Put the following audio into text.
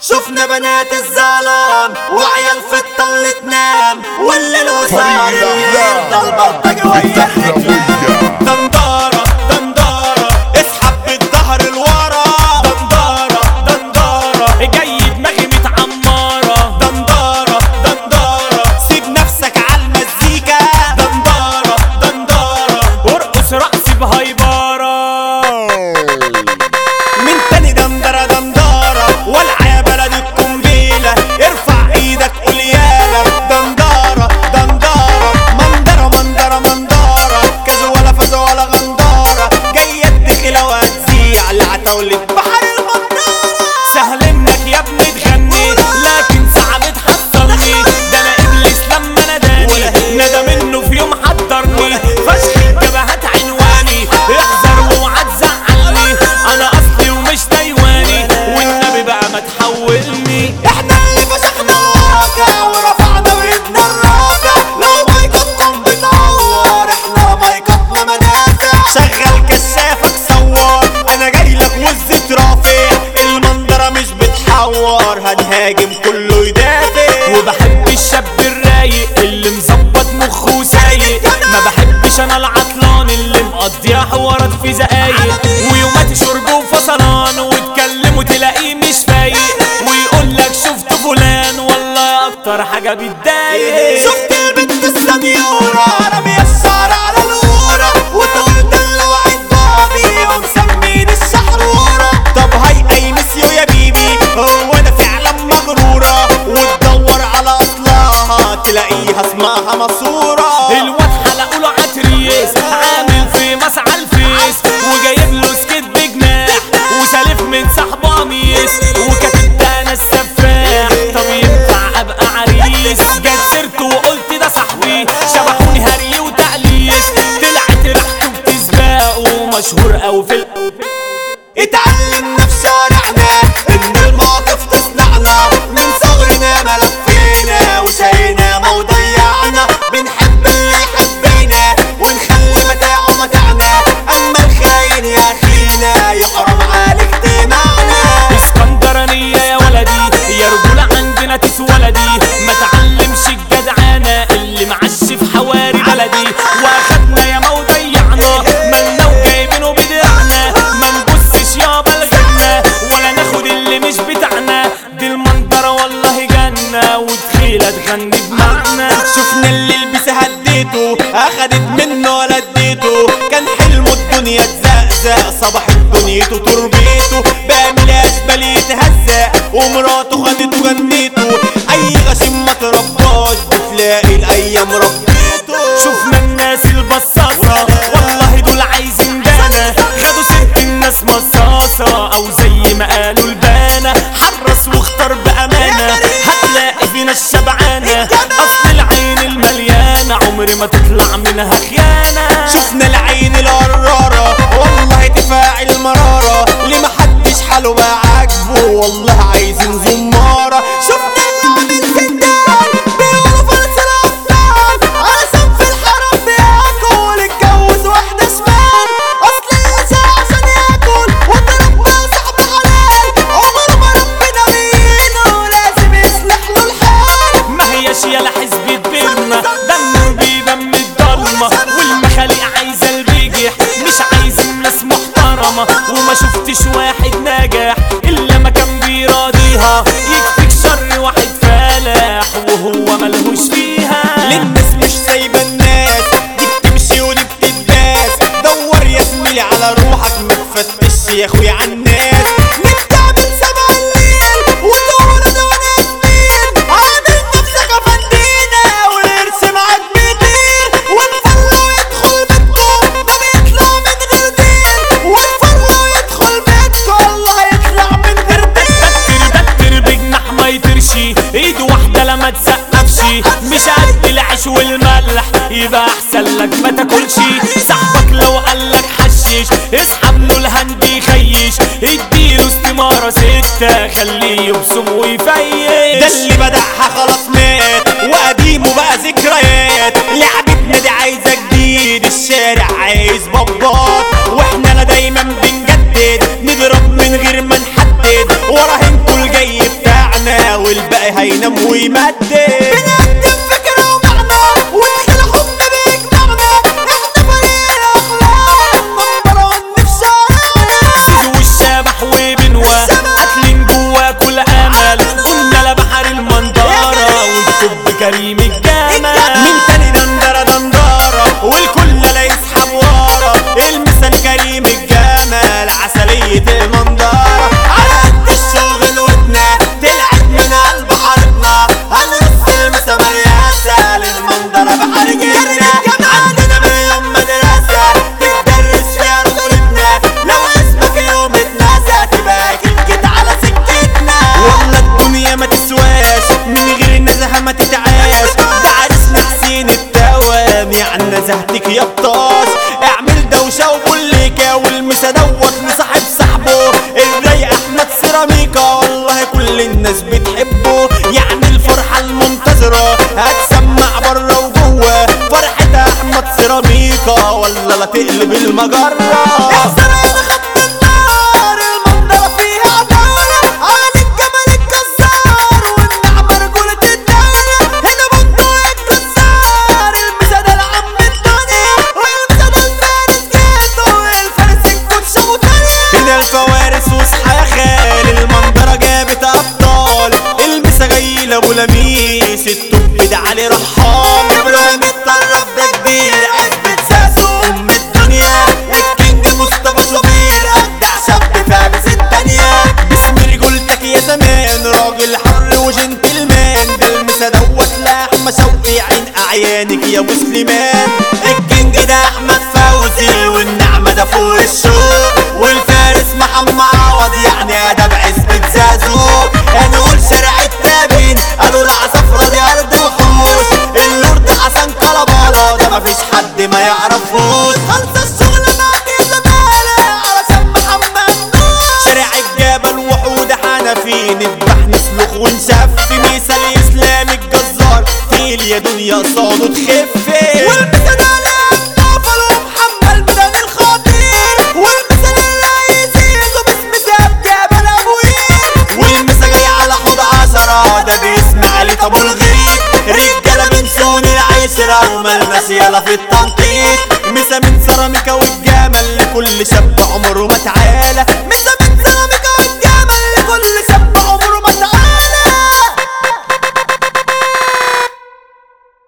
شفنا بنات الظلام وعيال في الطل تنام والليل وصار يفضل بلطجي ويا الرجال دندارة دندارة اسحب بالظهر لورا دندارة دندارة جاي دماغي متعمرة دندارة دندارة سيب نفسك على المزيكا دندارة دندارة وارقص رقص بهايبرة من تاني دندرة دندارة والع يا بلد القنبيلة ارفع ايدك قول يالا دندارة دندارة مندرة مندرة مندارة كذا ولا فازة ولا غندارة جاية الدخلة وهتزيع العتاولة بحر المنارة سهل انك يا ابني تغني لكن صعب تحصلني ده انا ابليس لما ناداني ندى منه في يوم حضرني فشخ الجبهات عنواني احذر واوعى تزعلني انا اصلي ومش تايواني والنبي بقى ما تحولني احنا اللي فشخنا الواقع ورفعنا بيتنا الراجع لو مايكاتكم بتعور احنا مايكاتنا منافع شغل كشافك صور انا جاي لك وزة رافع المنظرة مش بتحور هنهاجم كله يدافع وبحب الشاب الرايق اللي مظبط مخه سايق ما بحبش انا العطلان اللي مقضيها حوارات في زقايق ويومات شرب وفصلان وتكلم وتلاقيه مش فايق ويقول لك شفت فلان والله اكتر حاجه بتضايق شفت البنت السنيورة رامية الشعر على الورة وتقول دلوع البابي ومسمين الشحرورة طب هاي اي مسيو يا بيبي هو انا فعلا مغرورة وتدور على اصلها تلاقيها اسمها مصورة الواد حلقوا له عتريس عامل في مسعى الفيس وجايب له سكيت بجناح وسالف من صاحبه قميص وكاتب ده انا السفاح طب ينفع ابقى عريس جت سيرته وقلت ده صاحبي شبحوني هري وتقليس طلعت ريحته بتسباق ومشهور اوي في ال- اتعلمنا في شارعنا ان المواقف تصنعنا من صغرنا ما لفينا وشينا ما وضيعنا بنحب اللي يحبينا ونخلي متاعه متاعنا اما الخاين يا اخينا يحرم عليك دماغنا اسكندرانية يا ولدي يا رجولة عندنا تسولدي ما تعلمش الجدعانة اللي معش في حواري بلدي واخدنا يا ما وضيعنا مالنا وجايبينه بدعنا ما نبصش يابا لغيرنا ولا ناخد اللي مش بتاعنا دي المنظرة والله جنة وتخيلة تغني بمعنى شفنا اللي لبس هديته اخدت منه ولا اديته كان حلمه الدنيا تزقزق صباحت دنيته تربيته بقى ملاش بل يتهزق ومراته خدته جنيته اي غشيم ما ترباش بتلاقي الايام ربيته شفنا الناس البصاصة والله دول عايزين دانا خدوا ست الناس مصاصة او زي ما قالوا البانا حرص واختار بأمانة هتلاقي فينا الشبعانة اصل العين المليانة عمر ما تطلع منها خيانة شفنا العين القرارة والله تفاعل مرارة اللي محدش حاله بقى عاجبه والله عايزين زمارة شفنا اللي عامل سندان بيقولوا فرس الأبطال على صنف الحرام بياكل اتجوز واحدة شمال أصل اللي سعى عشان ياكل وتربى صاحب حلال عمره ما ربنا بينه لازم يصلح له الحال ما هياش يلا حزب بيرنا ده النور بيبان من الضلمة والمخاليق عايزة البجح مش عايزين ناس محترمة وما شفتش واحد ناجح إلا ما كان بيراضيها يكفيك شر واحد فالح وهو ملهوش فيها للناس مش سايبه الناس دي بتمشي ودي بتداس دور يا زميلي على روحك ما تفتش يا اخويا على الناس نبدأ من سبع الليل وتقول انا وانا زميل عامل نفسك افندينا والقرش معاك بيطير والفرة يدخل بيتكم ده بيطلع من غير دين والفرة يدخل بيتكم الله يطلع من غير دين دكر دكر بجناح ما يطيرش ايد واحدة لما تسقفش مش قد العيش والملح يبقى احسن لك ما تاكلش صاحبك لو قالك حشش اسحب له الهند يخيش اديله استمارة ستة خليه يبصم ويفيش ده اللي بدعها خلاص مات وقديمه بقى ذكريات لعبتنا دي عايزه جديد الشارع عايز بابات واحنا لا دايما بنجدد نضرب من غير ما نحدد وراهنكوا الجاي بتاعنا والباقي هينام ويمدد بنقدم فكرة ومعنى ونخلي حب بيجمعنا احنا فريق اخلاق نمبر ون في شارعنا سيزو والشبح وبنوة قاتلين جوا كل امل قلنا لبحر المنظرة والكب كريم الجمال مين تاني دندرة دندرة والكل لا يسحب ورا المثال كريم الجمال عسلية المنظرة على قد الشغل ودنا طلعت من قلب حارتنا هنرص المسا مرياسة للمنظرة بحر جنة عندنا مليون مدرسة تدرس فيها رجولتنا لو اسمك يوم اتنسى تبقى أكيد جيت على سكتنا والله الدنيا ما تسواش من غير نزهة ما تتعاش ده عرسنا حسين التوام يعني نزهتك يا بطاش اعمل دوشة وبوليكا والمسا دوت لصاحب صاحبه الرايق احمد سيراميكا والله كل الناس بتحبه يعني الفرحة المنتظرة هتسمع بره وجوه فرحة احمد سيراميكا ولا لا تقلب المجرة احسن انا خدت النار المنظرة فيها عدالة على الجمل الكسار والنعمة رجولة الدنيا هنا بندق الكسار المسا ده العم الدنيا والمسا ده الفارس جيته والفارس الكوتش ابو تاني هنا الفوارس واصحى يا خال المنظرة جابت ابطال المسا جاي لابو لميس التوب ده علي رحال ابراهيم الطرف ده كبير عزبة ساسو ام الدنيا الكينج مصطفى شوبير ابدع شاب فابس التانية باسم رجولتك يا زمان راجل حر وجنتلمان ده المسا دوت لحمة شوقي عين اعيانك يا ابو سليمان الكينج ده احمد فوزي والنعمة ده فوق الشوق والفارس محمد عوض يعني ادب عزبة زازو هنقول شارع التابين قالوا العصفرة دي ارض وحوش اللورد حسن كلبالة ده مفيش حد ما يعرفوش خلص الشغل معاك يا زمالة علشان محمد نور شارع الجبل وحود حنفي نذبح نسلخ ونشف مثال اسلام الجزار تيل يا دنيا صاده تخف والمثال نفل ومحمل بدن الخطير والمثال اللي يزيزه باسم ساب جبل ابوير والمسا جاي على حوض عشرة ده باسم علي ابو الغريب رجاله من سون العشرة وملمس يلا في التنطيط مسا من سيراميكا والجمل لكل شاب عمره ما تعالى